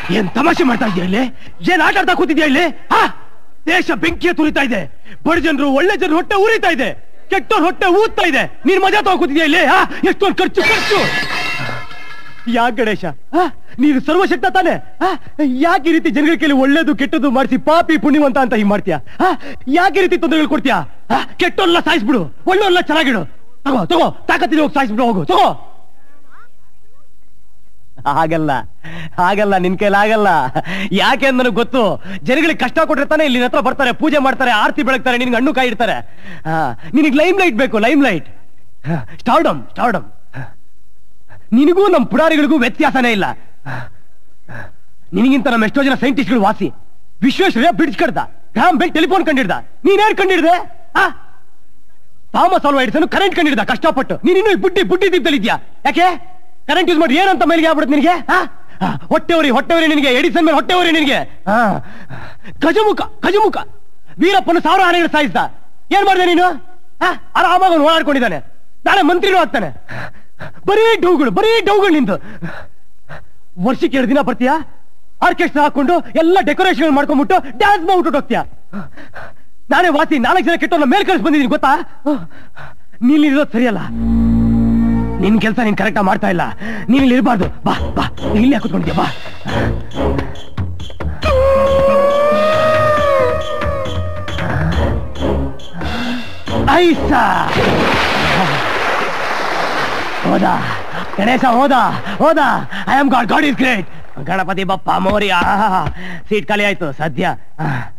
ಏನ್ ತಮಾಷೆ ಮಾಡ್ತಾ ಇದೆಯಾ ಇಲ್ಲಿ ಏನ್ ಆಟ ಆಡ್ತಾ ಕೂತಿದ್ಯಾ ಇಲ್ಲಿ ಹಾ ದೇಶ ಬೆಂಕಿಯ ತುರಿತಾ ಇದೆ ಬಡ ಜನರು ಒಳ್ಳೆ ಜನರು ಹೊಟ್ಟೆ ಉರಿತಾ ಇದೆ ಕೆಟ್ಟವ್ರ ಹೊಟ್ಟೆ ಊದ್ತಾ ಇದೆ ನೀನ್ ಮಜಾ ತಗೋ ಕೂತಿದ್ಯಾ ಇಲ್ಲಿ ಹಾ ಎಷ್ಟೊಂದು ಖರ್ಚು ಖರ್ಚು ಯಾಕೆ ಗಣೇಶ ಆ? ನೀನು ಸರ್ವಶಕ್ತ ತಾನೆ ಆ? ಯಾಕೆ ಈ ರೀತಿ ಜನಗಳ ಕೈಲಿ ಒಳ್ಳೇದು ಕೆಟ್ಟದ್ದು ಮಾಡಿಸಿ ಪಾಪಿ ಪುಣ್ಯವಂತ ಅಂತ ಹಿಂಗ್ ಮಾಡ್ತೀಯಾ ಆ? ಯಾಕೆ ಈ ರೀತಿ ತೊಂದರೆಗಳು ಕೊಡ್ತೀಯಾ ಆ? ಕೆಟ್ಟವ್ರಲ್ಲ ಸಾಯಿಸ್ಬಿಡು ಒಳ್ಳೆಯವ್ರಲ್ಲ ಚೆನ್ನಾಗಿಡು ತಗೋ ತಗೋ ತಾಕತ್ತಿನ ಹೋಗಿ ಸಾಯಿಸ್ಬಿಡು ಹೋಗು ತಗೋ ಹಾಗಲ್ಲ ಹಾಗಲ್ಲ ನಿನ್ ಕೈಲಿ ಆಗಲ್ಲ ಯಾಕೆ ಅಂತ ನನಗೆ ಗೊತ್ತು ಜನಗಳಿಗೆ ಕಷ್ಟ ಕೊಟ್ಟಿರ್ತಾನೆ ಇಲ್ಲಿ ನಿನ್ ಹತ್ರ ಬರ್ತಾರೆ ಪೂಜೆ ಮಾಡ್ತಾರೆ ಆರತಿ ಬೆಳಗ್ತಾರೆ ನಿನ್ಗೆ ಹಣ್ಣು ಕಾಯಿ ಇಡ್ತಾರೆ ನಿನಗೆ ಲೈಮ್ ಲೈಟ್ ಬೇಕು ಲೈಮ್ ಲೈಟ್ ಸ್ಟಾರ್ಡಮ್ ಸ್ಟಾರ್ಡಮ್ ನಿನಗೂ ನಮ್ಮ ಪುಡಾರಿಗಳಿಗೂ ವ್ಯತ್ಯಾಸನೇ ಇಲ್ಲ ನಿನಗಿಂತ ನಮ್ಮ ಎಷ್ಟೋ ಜನ ಸೈಂಟಿಸ್ಟ್ಗಳು ವಾಸಿ ವಿಶ್ವೇಶ್ವರಯ್ಯ ಬಿಡಿಸ್ಕಡ್ದ ಗ್ರಾಮ್ ಬೆಲ್ ಟೆಲಿಫೋನ್ ಕಂಡಿಡ್ದ ನೀನೇನ್ ಕಂಡಿಡ್ದೆ ಆ ಥಾಮಸ್ ಆಲ್ವಾ ಎಡಿಸನ್ ಕರೆಂಟ್ ಕಂಡಿಡ್ದ ಕಷ್ಟಪಟ್ಟು ನೀನ್ ಇನ್ನೂ ಈ ಬುಡ್ಡಿ ಬುಡ್ಡಿ ದೀಪದಲ್ಲಿದ್ಯಾ ಯಾಕೆ ಕರೆಂಟ್ ಯೂಸ್ ಮಾಡಿ ಏನಂತ ಮೇಲಿಗೆ ಆಗ್ಬಿಡುತ್ತೆ ನಿನಗೆ ಆ? ಆ, ಹೊಟ್ಟೆವರಿ ಹೊಟ್ಟೆವರಿ ನಿನಗೆ ಎಡಿಸನ್ ಮೇಲೆ ಹೊಟ್ಟೆವರಿ ನಿನಗೆ ಆ, ಗಜಮುಖ ಗಜಮುಖ ವೀರಪ್ಪನ ಸಾವಿರ ಆನೆಗಳು ಸಾಯಿಸ್ದ ಏನ್ ಮಾಡಿದೆ ನೀನು ಆ, ಆರಾಮಾಗಿ ಅವ್ನು ಓಡಾಡ್ಕೊಂಡಿದ್ದಾನೆ ನಾಳೆ ಮಂತ್ರಿನೂ ಆಗ್ತಾನೆ ಬರೀ ಡೌಗಳು ಬರೀ ಡೌಗಳು ನಿಂದು ವರ್ಷಕ್ಕೆ ಎರಡು ದಿನ ಬರ್ತೀಯಾ ಆರ್ಕೆಸ್ಟ್ರಾ ಹಾಕೊಂಡು ಎಲ್ಲ ಡೆಕೋರೇಷನ್ ಮಾಡ್ಕೊಂಡ್ಬಿಟ್ಟು ಡ್ಯಾನ್ಸ್ ಮಾಡ್ಬಿಟ್ಟು ಹೋಗ್ತೀಯಾ ನಾನೇ ವಾಸಿ ನಾಲ್ಕು ಜನ ಕೆಟ್ಟವ್ರನ್ನ ಮೇಲ್ ಕಳಿಸ್ ಬಂದಿದ್ದೀನಿ ಗೊತ್ತಾ ನೀನ್ ಇರೋದು ಸರಿಯಲ್ಲ ನಿನ್ ಕೆಲಸ ನೀನ್ ಕರೆಕ್ಟ್ ಮಾಡ್ತಾ ಇಲ್ಲ ನೀನ್ ಇಲ್ಲಿ ಇರಬಾರ್ದು ಬಾ ಬಾ ನೀನ್ ಇಲ್ಲೇ ಕೂತ್ಕೊಂಡ್ಯಾ ಬಾ ಐಸಾ ಹೋದ ಗಣೇಶ ಹೋದ ಹೋದ I am god god is great Ganapati Bappa Morya seat ಖಾಲಿ ಆಯ್ತು ಸದ್ಯ